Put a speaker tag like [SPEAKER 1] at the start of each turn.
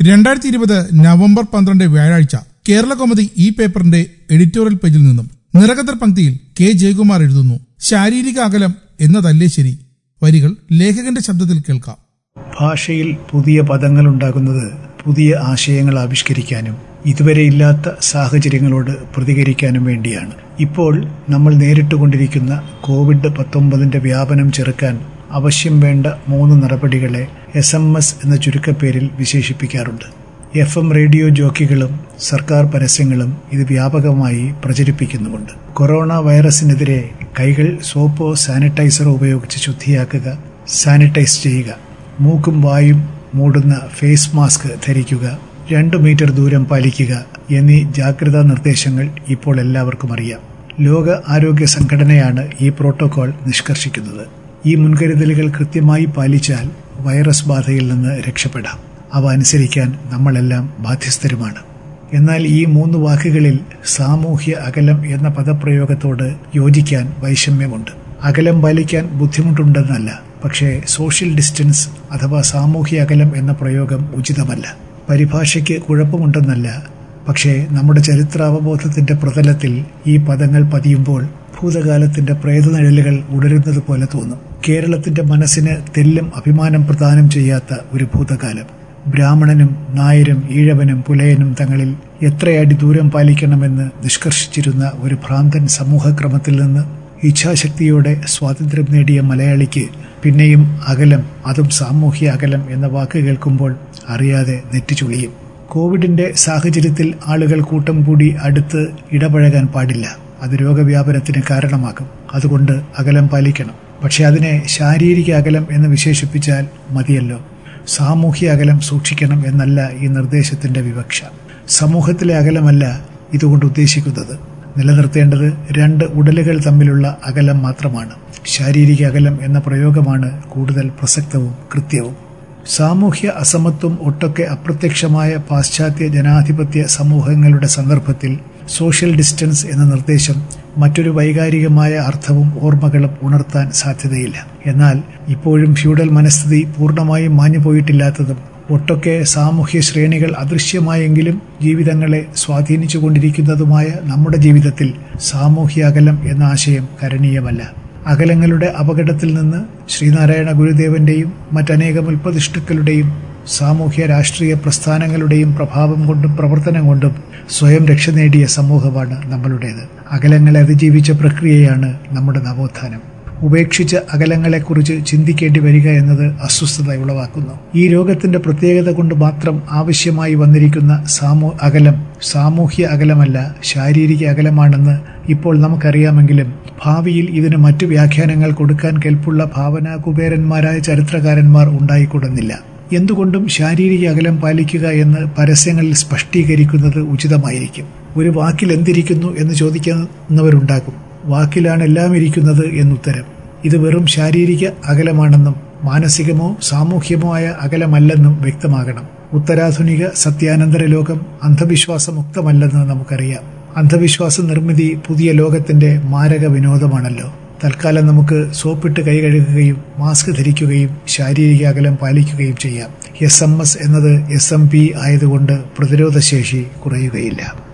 [SPEAKER 1] രണ്ടായിരത്തി ഇരുപത് നവംബർ പന്ത്രണ്ട് വ്യാഴാഴ്ച കേരള കോമതി ഈ പേപ്പറിന്റെ എഡിറ്റോറിയൽ പേജിൽ നിന്നും നിറകത്തർ പങ്ക്തിയിൽ കെ ജയകുമാർ എഴുതുന്നു ശാരീരിക അകലം എന്നതല്ലേ ശരി വരികൾ ലേഖകന്റെ ശബ്ദത്തിൽ കേൾക്കാം
[SPEAKER 2] ഭാഷയിൽ പുതിയ പദങ്ങൾ ഉണ്ടാകുന്നത് പുതിയ ആശയങ്ങൾ ആവിഷ്കരിക്കാനും ഇതുവരെ ഇല്ലാത്ത സാഹചര്യങ്ങളോട് പ്രതികരിക്കാനും വേണ്ടിയാണ് ഇപ്പോൾ നമ്മൾ നേരിട്ടുകൊണ്ടിരിക്കുന്ന കോവിഡ് പത്തൊമ്പതിന്റെ വ്യാപനം ചെറുക്കാൻ ആവശ്യം വേണ്ട മൂന്ന് നടപടികളെ എസ് എം എസ് എന്ന ചുരുക്കപ്പേരിൽ വിശേഷിപ്പിക്കാറുണ്ട് എഫ് എം റേഡിയോ ജോക്കികളും സർക്കാർ പരസ്യങ്ങളും ഇത് വ്യാപകമായി പ്രചരിപ്പിക്കുന്നുമുണ്ട് കൊറോണ വൈറസിനെതിരെ കൈകൾ സോപ്പോ സാനിറ്റൈസറോ ഉപയോഗിച്ച് ശുദ്ധിയാക്കുക സാനിറ്റൈസ് ചെയ്യുക മൂക്കും വായും മൂടുന്ന ഫേസ് മാസ്ക് ധരിക്കുക രണ്ടു മീറ്റർ ദൂരം പാലിക്കുക എന്നീ ജാഗ്രതാ നിർദ്ദേശങ്ങൾ ഇപ്പോൾ എല്ലാവർക്കും അറിയാം ലോക ആരോഗ്യ സംഘടനയാണ് ഈ പ്രോട്ടോകോൾ നിഷ്കർഷിക്കുന്നത് ഈ മുൻകരുതലുകൾ കൃത്യമായി പാലിച്ചാൽ വൈറസ് ബാധയിൽ നിന്ന് രക്ഷപ്പെടാം അവ അനുസരിക്കാൻ നമ്മളെല്ലാം ബാധ്യസ്ഥരുമാണ് എന്നാൽ ഈ മൂന്ന് വാക്കുകളിൽ സാമൂഹ്യ അകലം എന്ന പദപ്രയോഗത്തോട് യോജിക്കാൻ വൈഷമ്യമുണ്ട് അകലം പാലിക്കാൻ ബുദ്ധിമുട്ടുണ്ടെന്നല്ല പക്ഷേ സോഷ്യൽ ഡിസ്റ്റൻസ് അഥവാ സാമൂഹ്യ അകലം എന്ന പ്രയോഗം ഉചിതമല്ല പരിഭാഷയ്ക്ക് കുഴപ്പമുണ്ടെന്നല്ല പക്ഷേ നമ്മുടെ ചരിത്രാവബോധത്തിന്റെ പ്രതലത്തിൽ ഈ പദങ്ങൾ പതിയുമ്പോൾ ഭൂതകാലത്തിന്റെ പ്രേതനിഴലുകൾ ഉടരുന്നത് പോലെ തോന്നും കേരളത്തിന്റെ മനസ്സിന് തെല്ലും അഭിമാനം പ്രദാനം ചെയ്യാത്ത ഒരു ഭൂതകാലം ബ്രാഹ്മണനും നായരും ഈഴവനും പുലയനും തങ്ങളിൽ എത്രയടി ദൂരം പാലിക്കണമെന്ന് നിഷ്കർഷിച്ചിരുന്ന ഒരു ഭ്രാന്തൻ സമൂഹക്രമത്തിൽ നിന്ന് ഇച്ഛാശക്തിയോടെ സ്വാതന്ത്ര്യം നേടിയ മലയാളിക്ക് പിന്നെയും അകലം അതും സാമൂഹ്യ അകലം എന്ന വാക്ക് കേൾക്കുമ്പോൾ അറിയാതെ നെറ്റിച്ചുളിയും കോവിഡിന്റെ സാഹചര്യത്തിൽ ആളുകൾ കൂട്ടം കൂടി അടുത്ത് ഇടപഴകാൻ പാടില്ല അത് രോഗവ്യാപനത്തിന് കാരണമാകും അതുകൊണ്ട് അകലം പാലിക്കണം പക്ഷെ അതിനെ ശാരീരിക അകലം എന്ന് വിശേഷിപ്പിച്ചാൽ മതിയല്ലോ സാമൂഹ്യ അകലം സൂക്ഷിക്കണം എന്നല്ല ഈ നിർദ്ദേശത്തിന്റെ വിവക്ഷ സമൂഹത്തിലെ അകലമല്ല ഇതുകൊണ്ട് ഉദ്ദേശിക്കുന്നത് നിലനിർത്തേണ്ടത് രണ്ട് ഉടലുകൾ തമ്മിലുള്ള അകലം മാത്രമാണ് ശാരീരിക അകലം എന്ന പ്രയോഗമാണ് കൂടുതൽ പ്രസക്തവും കൃത്യവും സാമൂഹ്യ അസമത്വം ഒട്ടൊക്കെ അപ്രത്യക്ഷമായ പാശ്ചാത്യ ജനാധിപത്യ സമൂഹങ്ങളുടെ സന്ദർഭത്തിൽ സോഷ്യൽ ഡിസ്റ്റൻസ് എന്ന നിർദ്ദേശം മറ്റൊരു വൈകാരികമായ അർത്ഥവും ഓർമ്മകളും ഉണർത്താൻ സാധ്യതയില്ല എന്നാൽ ഇപ്പോഴും ഫ്യൂഡൽ മനസ്ഥിതി പൂർണ്ണമായും മാഞ്ഞുപോയിട്ടില്ലാത്തതും ഒട്ടൊക്കെ സാമൂഹ്യ ശ്രേണികൾ അദൃശ്യമായെങ്കിലും ജീവിതങ്ങളെ സ്വാധീനിച്ചുകൊണ്ടിരിക്കുന്നതുമായ നമ്മുടെ ജീവിതത്തിൽ സാമൂഹ്യ അകലം എന്ന ആശയം കരണീയമല്ല അകലങ്ങളുടെ അപകടത്തിൽ നിന്ന് ശ്രീനാരായണ ഗുരുദേവന്റെയും മറ്റനേകം ഉൽപ്പതിഷ്ടുക്കളുടെയും സാമൂഹ്യ രാഷ്ട്രീയ പ്രസ്ഥാനങ്ങളുടെയും പ്രഭാവം കൊണ്ടും പ്രവർത്തനം കൊണ്ടും സ്വയം രക്ഷ നേടിയ സമൂഹമാണ് നമ്മളുടേത് അകലങ്ങളെ അതിജീവിച്ച പ്രക്രിയയാണ് നമ്മുടെ നവോത്ഥാനം ഉപേക്ഷിച്ച അകലങ്ങളെക്കുറിച്ച് ചിന്തിക്കേണ്ടി വരിക എന്നത് അസ്വസ്ഥത ഉളവാക്കുന്നു ഈ രോഗത്തിന്റെ പ്രത്യേകത കൊണ്ട് മാത്രം ആവശ്യമായി വന്നിരിക്കുന്ന സാമൂ അകലം സാമൂഹ്യ അകലമല്ല ശാരീരിക അകലമാണെന്ന് ഇപ്പോൾ നമുക്കറിയാമെങ്കിലും ഭാവിയിൽ ഇതിന് മറ്റു വ്യാഖ്യാനങ്ങൾ കൊടുക്കാൻ കെൽപ്പുള്ള ഭാവനാ കുബേരന്മാരായ ചരിത്രകാരന്മാർ ഉണ്ടായിക്കൂടുന്നില്ല എന്തുകൊണ്ടും ശാരീരിക അകലം പാലിക്കുക എന്ന് പരസ്യങ്ങളിൽ സ്പഷ്ടീകരിക്കുന്നത് ഉചിതമായിരിക്കും ഒരു വാക്കിൽ എന്തിരിക്കുന്നു എന്ന് ചോദിക്കുന്നവരുണ്ടാകും വാക്കിലാണ് എല്ലാം ഇരിക്കുന്നത് എന്നുത്തരം ഇത് വെറും ശാരീരിക അകലമാണെന്നും മാനസികമോ സാമൂഹ്യമോ ആയ അകലമല്ലെന്നും വ്യക്തമാകണം ഉത്തരാധുനിക സത്യാനന്തര ലോകം അന്ധവിശ്വാസമുക്തമല്ലെന്ന് നമുക്കറിയാം അന്ധവിശ്വാസ നിർമ്മിതി പുതിയ ലോകത്തിന്റെ മാരക വിനോദമാണല്ലോ തൽക്കാലം നമുക്ക് സോപ്പിട്ട് കൈ കഴുകുകയും മാസ്ക് ധരിക്കുകയും ശാരീരിക അകലം പാലിക്കുകയും ചെയ്യാം എസ് എം എസ് എന്നത് എസ് എം പി ആയതുകൊണ്ട് പ്രതിരോധശേഷി കുറയുകയില്ല